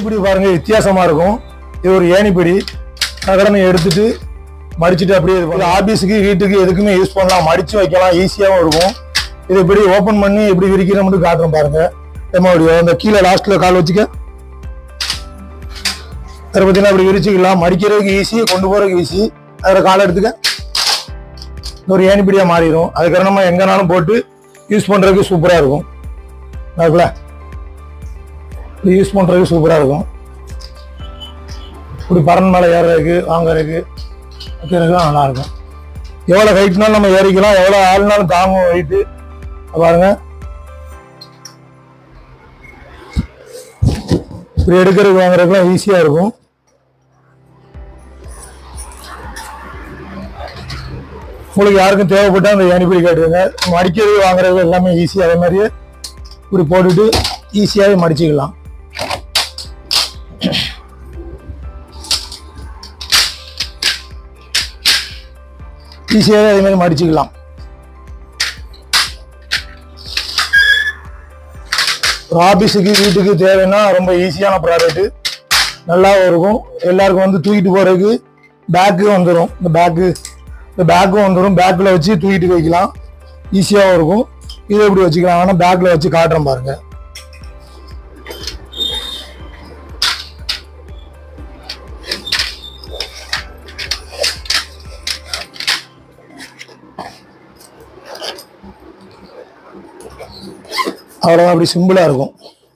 ஏணிப்பிடி பாருங்க வித்தியாசமா இருக்கும் இது ஒரு ஏணிப்பிடி கடனை எடுத்துட்டு மடிச்சுட்டு அப்படியே இது பண்ணலாம். ஆபீஸுக்கு வீட்டுக்கு எதுக்குமே யூஸ் பண்ணலாம் மடிச்சு வைக்கலாம் ஈஸியாகவும் இருக்கும் இது இப்படி ஓபன் பண்ணி எப்படி விரிக்கிற மட்டும் காட்டுறோம் பாருங்க நம்ம அப்படி அந்த கீழே லாஸ்ட்ல கால் வச்சுக்க அதை பார்த்தீங்கன்னா அப்படி விரிச்சுக்கலாம் மடிக்கிறதுக்கு ஈஸி கொண்டு போறதுக்கு ஈஸி அதில் காலை எடுத்துக்க இது ஒரு ஏணிப்பிடியா மாறிடும் அதுக்கப்புறம் நம்ம எங்கனாலும் போட்டு யூஸ் பண்றதுக்கு சூப்பரா இருக்கும் அதுக்குள்ள இது யூஸ் பண்றதுக்கு சூப்பரா இருக்கும் இப்படி பறன் மேலே ஏறுறதுக்கு வாங்குறதுக்கு வைக்கிறதுக்கு நல்லா இருக்கும் எவ்வளோ ஹைட்னாலும் நம்ம ஏறிக்கலாம் எவ்வளோ ஆள்னாலும் தாங்கும் வெயிட்டு பாருங்க இப்படி எடுக்கிறதுக்கு வாங்குறதுக்குலாம் ஈஸியாக இருக்கும் உங்களுக்கு யாருக்கும் தேவைப்பட்டா அந்த ஏணிப்படி கேட்டுருங்க மடிக்கிறது வாங்குறது எல்லாமே ஈஸி அதே மாதிரியே இப்படி போட்டுட்டு ஈஸியாகவே மடிச்சுக்கலாம் ஈஸியாகவே அதே மாதிரி மடிச்சுக்கலாம் ஒரு ஆஃபீஸுக்கு வீட்டுக்கு தேவைன்னா ரொம்ப ஈஸியான ப்ராடக்ட்டு நல்லாவும் இருக்கும் எல்லாருக்கும் வந்து தூக்கிட்டு போகிறதுக்கு பேக்கு வந்துடும் இந்த பேக்கு இந்த பேக்கும் வந்துடும் பேக்கில் வச்சு தூக்கிட்டு வைக்கலாம் ஈஸியாகவும் இருக்கும் இதை எப்படி வச்சுக்கலாம் ஆனால் பேக்கில் வச்சு காட்டுறேன் பாருங்க அவ்வளோதான் அப்படி சிம்பிளாக இருக்கும்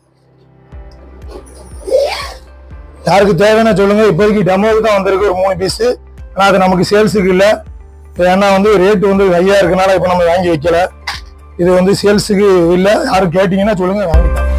யாருக்கு தேவைன்னா சொல்லுங்க இப்போதைக்கு டெமோவுக்கு தான் வந்திருக்கு ஒரு மூணு பீஸு ஆனால் அது நமக்கு சேல்ஸுக்கு இல்லை ஏன்னா வந்து ரேட்டு வந்து ஹையாக இருக்கனால இப்போ நம்ம வாங்கி வைக்கல இது வந்து சேல்ஸுக்கு இல்லை யாரும் கேட்டிங்கன்னா சொல்லுங்க வாங்கிக்கலாம்